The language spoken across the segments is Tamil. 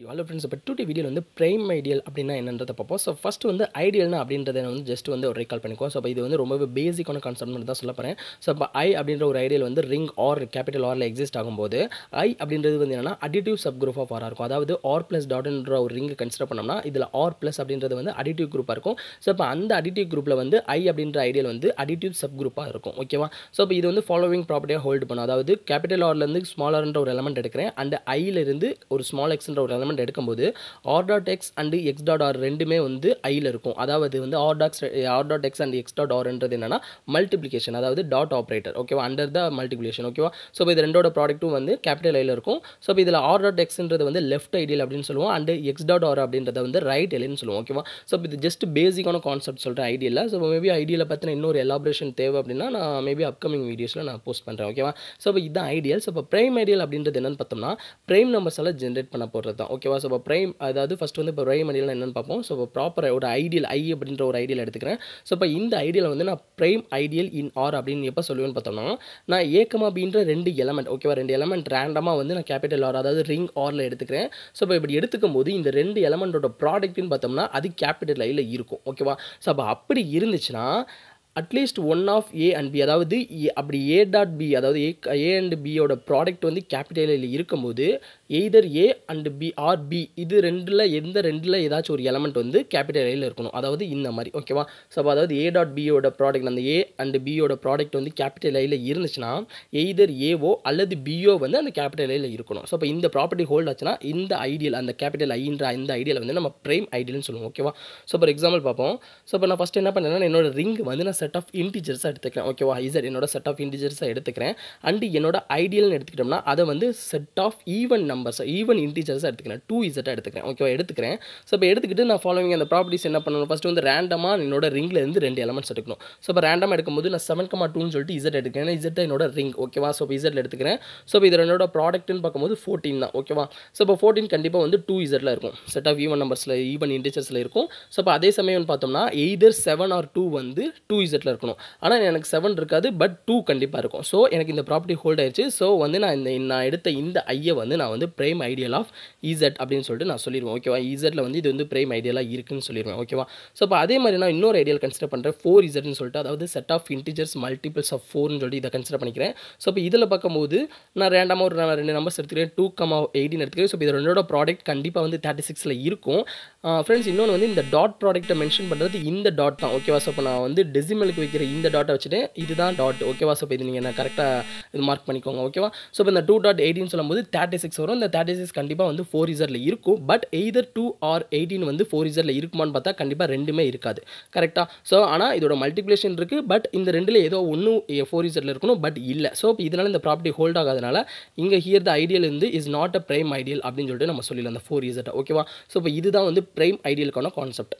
ஹலோ ஃப்ரெண்ட்ஸ் இப்போ டூ டி வீடியோ வந்து பிரைம் ஐடியல் அப்படின்னா என்னன்றதை பார்ப்போம் ஸோ ஃபஸ்ட்டு வந்து ஐடியல்னா அப்படின்றத வந்து ஜஸ்ட் வந்து ஒரு ரீகால் பண்ணிக்குவோம் ஸோ இது வந்து ரொம்பவே பேசிக்கான கான்செப்ட் தான் சொல்ல போகிறேன் ஸோ இப்போ ஐ அப்படின்ற ஒரு ஐடியல் வந்து ரிங் ஆர் கேபிட்டல் ஆரில் எக்ஸிஸ்ட் ஆகும்போது ஐ அப்படின்றது வந்து என்னன்னா அடிட்டிவ் சப் குரூப் ஆஃப் ஆராக இருக்கும் அதாவது ஆர் ப்ளஸ் டாட்ன்ற ஒரு ரிங் கன்சிடர் பண்ணோம்னா இதில் ஆர் ப்ளஸ் அப்படின்றது வந்து அடிட்டிவ் குரூப்பாக இருக்கும் ஸோ இப்போ அந்த அடிட்டிவ் குரூப்பில் வந்து ஐ அப்படின்ற ஐடியல் வந்து அடிட்டிவ் சப் குரூப்பாக இருக்கும் ஓகேவா ஸோ இப்போ இது வந்து ஃபாலோவிங் ப்ராப்பர்ட்டியாக ஹோல்டு பண்ணும் அதாவது கேபிட்டல் ஆர்லேருந்து ஸ்மாலர்ன்ற ஒரு எலமெண்ட் எடுக்கிறேன் அண்ட் ஐலேருந்து ஒரு ஸ்மால் எக்ஸ்ன்ற ஒரு எலமெண்ட் எடுக்கும்போது R dot X and X dot R ரெண்டுமே வந்து ஐயில் இருக்கும் அதாவது வந்து R dots R dot X and X dot ஆர்ன்றது என்னன்னா மல்டிப்ளிகேஷன் அதாவது டாட் ஆப்ரேட்டர் ஓகேவா அண்டர் த மல்டிப்ளிகேஷன் ஓகேவா ஸோ இப்போ இது ரெண்டோட ப்ராடக்ட்டும் வந்து கேபிட்டல் ஐயில் இருக்கும் ஸோ இப்போ இதில் ஆர் டாட் எக்ஸ்ன்றது வந்து லெஃப்ட் ஐடியல் அப்படின்னு சொல்லுவோம் அண்ட் எக்ஸ் டாட் ஆர் அப்படின்றத வந்து ரைட் ஐடியல்னு சொல்லுவோம் ஓகேவா ஸோ இது ஜஸ்ட் பேசிக்கான கான்செப்ட் சொல்கிறேன் ஐடியில் ஸோ மேபி ஐடியில் பற்றின இன்னொரு எலாபரேஷன் தேவை அப்படின்னா நான் மேபி அப்கமிங் வீடியோஸில் நான் போஸ்ட் பண்ணுறேன் ஓகேவா ஸோ இப்போ இதுதான் ஐடியல் ஸோ இப்போ ப்ரைம் ஐடியல் அப்படின்றது என்னன்னு பார்த்தோம்னா ப்ரைம் நம்பர்ஸ் எல்லாம் ஜென்ரேட் பண்ண போகிறது தான் ஓகேவா ஸோ இப்போ ப்ரைம் அதாவது ஃபஸ்ட் வந்து இப்போ ப்ரைம் ஐடியல் என்னென்னு பார்ப்போம் ஸோ இப்போ ப்ராப்பர் ஒரு ஐடியல் ஐ அப்படின்ற ஒரு ஐடியல் எடுத்துக்கிறேன் ஸோ இப்போ இந்த ஐடியல் வந்து நான் ப்ரைம் ஐடியல் இன் ஆர் அப்படின்னு எப்போ சொல்லுவேன்னு பார்த்தோம்னா நான் ஏக்கமா அப்படின்ற ரெண்டு எலமெண்ட் ஓகேவா ரெண்டு எலமெண்ட் ரேண்டமாக வந்து நான் கேபிட்டல் ஆர் அதாவது ரிங் ஆரில் எடுத்துக்கிறேன் ஸோ இப்போ இப்படி எடுத்துக்கும் போது இந்த ரெண்டு எலமெண்ட்டோட ப்ராடக்ட்னு பார்த்தோம்னா அது கேபிட்டல் ஐயில் இருக்கும் ஓகேவா ஸோ அப்போ அப்படி இருந்துச்சுன்னா at least one of A and B அதாவது அப்படி ஏ டாட் பி அதாவது ஏ ஏ அண்ட் பியோட ப்ராடக்ட் வந்து கேபிட்டலில் இருக்கும்போது either A and B or B இது ரெண்டில் எந்த ரெண்டில் ஏதாச்சும் ஒரு எலமெண்ட் வந்து கேபிட்டல் ஐயில் இருக்கணும் அதாவது இந்த மாதிரி ஓகேவா ஸோ அப்போ அதாவது ஏ டாட் பியோட ப்ராடக்ட் அந்த ஏ அண்ட் பியோட ப்ராடக்ட் வந்து கேபிட்டல் ஐயில் இருந்துச்சுன்னா எய்தர் ஏவோ அல்லது பிஓ வந்து அந்த கேபிட்டல் ஐயில் இருக்கணும் ஸோ இப்போ இந்த ப்ராப்பர்ட்டி ஹோல்ட் ஆச்சுன்னா இந்த ஐடியல் அந்த கேபிட்டல் ஐன்ற இந்த ஐடியல் வந்து நம்ம ப்ரைம் ஐடியல்னு சொல்லுவோம் ஓகேவா ஸோ ஃபார் எக்ஸாம்பிள் பார்ப்போம் ஸோ இப்போ நான் ஃபஸ்ட் என்ன பண்ணேன்னா என்னோட ரிங் வந்து நான் செட் ஆஃப் இன்டிஜர்ஸாக எடுத்துக்கிறேன் ஓகேவா இசட் என்னோட செட் ஆஃப் இன்டிஜர்ஸாக எடுத்துக்கிறேன் அண்ட் என்னோட ஐடியல்னு எடுத்துக்கிட்டோம்னா அதை வந்து set of even numbers even இன்டிஜர்ஸாக எடுத்துக்கிறேன் டூ இசட்டாக எடுத்துக்கிறேன் ஓகேவா எடுத்துக்கிறேன் ஸோ இப்போ எடுத்துக்கிட்டு நான் ஃபாலோவிங் அந்த ப்ராப்பர்ட்டிஸ் என்ன பண்ணணும் ஃபஸ்ட்டு வந்து ரேண்டமாக என்னோட ரிங்கில் இருந்து ரெண்டு எலமெண்ட்ஸ் எடுக்கணும் ஸோ இப்போ ரேண்டமாக எடுக்கும்போது நான் செவன் கமா டூன்னு சொல்லிட்டு இசட் எடுக்கிறேன் இசட் என்னோட ரிங் ஓகேவா ஸோ இப்போ இசட்டில் எடுத்துக்கிறேன் ஸோ இப்போ இது என்னோட ப்ராடக்ட்னு பார்க்கும்போது ஃபோர்டீன் தான் ஓகேவா ஸோ இப்போ ஃபோர்டீன் கண்டிப்பாக வந்து டூ இசட்டில் இருக்கும் செட் ஆஃப் ஈவன் நம்பர்ஸில் ஈவன் இன்டிஜர்ஸில் இருக்கும் ஸோ இப்போ அதே சமயம் பார்த்தோம்னா எய்தர் செவன் ஆர் டூ வந்து டூ இசட்டில் இருக்கணும் ஆனால் எனக்கு செவன் இருக்காது பட் டூ கண்டிப்பாக இருக்கும் ஸோ எனக்கு இந்த ப்ராப்பர்ட்டி ஹோல்ட் ஆயிடுச்சு ஸோ வந்து நான் இந்த நான் எடுத்த இந்த ஐயை வந்து நான் வந்து பிரைம் ஐடியல் ஆஃப் இசட் அப்படின்னு சொல்லிட்டு நான் சொல்லிடுவேன் ஓகேவா இசட்டில் வந்து இது வந்து பிரைம் ஐடியலாக இருக்குன்னு சொல்லிடுவேன் ஓகேவா ஸோ இப்போ அதே மாதிரி நான் இன்னொரு ஐடியல் கன்சிடர் பண்ணுறேன் ஃபோர் இசட்னு சொல்லிட்டு அதாவது set of integers multiples of ஃபோர்னு சொல்லிட்டு இதை கன்சிடர் பண்ணிக்கிறேன் ஸோ இப்போ இதில் பார்க்கும்போது நான் ரேண்டமாக ஒரு நான் ரெண்டு நம்பர்ஸ் எடுத்துக்கிறேன் டூ கமா எயிட்டின் எடுத்துக்கிறேன் ஸோ இது ரெண்டோட ப்ராடக்ட் கண்டிப்பாக வந்து தேர்ட்டி சிக்ஸில் இருக்கும் ஃப்ரெண்ட்ஸ் இன்னொன்று வந்து இந்த டாட் ப்ராடக்ட்டை மென்ஷன் பண்ணுறது இந்த டாட் தான் ஓகேவா ஸோ இப்போ நான் வந்து டெசிமலுக்கு வைக்கிற இந்த டாட்டை வச்சுட்டு இதுதான் டாட் ஓகேவா ஸோ இப்போ இது நீங்கள் நான் கரெக்டாக இது மார்க் பண்ணிக்கோங்க ஓகேவா ஸோ இப்போ இந்த டூ டாட் எயிட்டின்னு சொல்லும்போது தேர்ட்டி சிக்ஸ் வரும் இந்த தேர்ட்டி சிக்ஸ் கண்டிப்பாக வந்து ஃபோர் இசரில் இருக்கும் but either two or eighteen வந்து ஃபோர் இசரில் இருக்குமான்னு பார்த்தா கண்டிப்பாக ரெண்டுமே இருக்காது கரெக்டாக ஸோ ஆனால் இதோட மல்டிப்ளேஷன் இருக்குது பட் இந்த ரெண்டில் ஏதோ ஒன்று ஃபோர் இசரில் இருக்கணும் பட் இல்லை ஸோ இப்போ இதனால் இந்த ப்ராப்பர்ட்டி ஹோல்ட் ஆகாதனால இங்கே ஹியர் த ஐடியல் இருந்து is not a prime ideal அப்படின்னு சொல்லிட்டு நம்ம சொல்லிடலாம் அந்த ஃபோர் இசட்டை ஓகேவா ஸோ இப்போ இதுதான் வந்து பிரைம் ஐடியலுக்கான கான்செப்ட்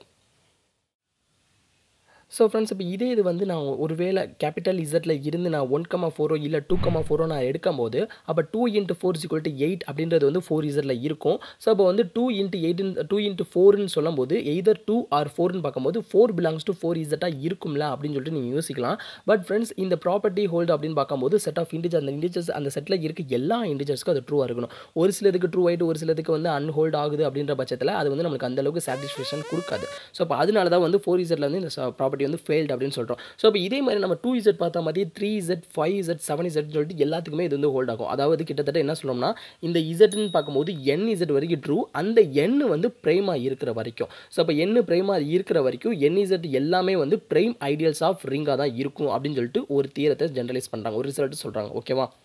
ஸோ ஃப்ரெண்ட்ஸ் இப்போ இதே இது வந்து நான் ஒருவேளை கேபிட்டல் இசட்டில் இருந்து நான் ஒன் கமா ஃபோரோ இல்லை டூ கமா ஃபோரோ நான் எடுக்கும் போது அப்போ two into four equal to eight அப்படின்றது வந்து ஃபோர் இசட்டில் இருக்கும் ஸோ அப்போ வந்து two into eight two into ஃபோர்னு சொல்லும்போது எய்தர் டூ ஆர் ஃபோர்னு பார்க்கும்போது ஃபோர் பிலாங்ஸ் டு ஃபோர் இசட்டாக இருக்கும்ல அப்படின்னு சொல்லிட்டு நீங்கள் யோசிக்கலாம் பட் ஃப்ரெண்ட்ஸ் இந்த ப்ராப்பர்ட்டி ஹோல்டு அப்படின்னு பார்க்கும்போது செட் ஆஃப் இன்டிஜர் அந்த இன்டிஜர்ஸ் அந்த செட்டில் இருக்க எல்லா இன்டிஜர்ஸ்க்கும் அது ட்ரூவாக இருக்கணும் ஒரு சிலதுக்கு ட்ரூ ஆகிட்டு ஒரு சிலதுக்கு வந்து அன்ஹோல்ட் ஆகுது அப்படின்ற பட்சத்தில் அது வந்து நம்மளுக்கு அந்தளவுக்கு சாட்டிஸ்ஃபேக்ஷன் கொடுக்காது ஸோ அப்போ அதனால தான் வந்து ஃபோர் இசட்டில் வந்து இந்த ப்ராப்பர்ட்டி வந்து ஃபெயில்டு அப்படின்னு சொல்கிறோம் ஸோ இப்போ இதே மாதிரி நம்ம டூ இசட் பார்த்தா மாதிரி three Z five Z seven Z சொல்லிட்டு எல்லாத்துக்குமே இது வந்து ஹோல்ட் ஆகும் அதாவது கிட்டத்தட்ட என்ன சொல்லணும்னா இந்த இசட்னு பார்க்கும்போது என் இசட் வரைக்கும் ட்ரூ அந்த எண் வந்து பிரைமாக இருக்கிற வரைக்கும் ஸோ அப்போ எண் பிரைமாக இருக்கிற வரைக்கும் என் இசட் எல்லாமே வந்து பிரைம் ஐடியல்ஸ் ஆஃப் ரிங்காக தான் இருக்கும் அப்படின்னு சொல்லிட்டு ஒரு தீரத்தை ஜென்ரலைஸ் பண்ணுறாங்க ஒரு ரிசல்ட் சொல்கிறாங்க ஓகேவா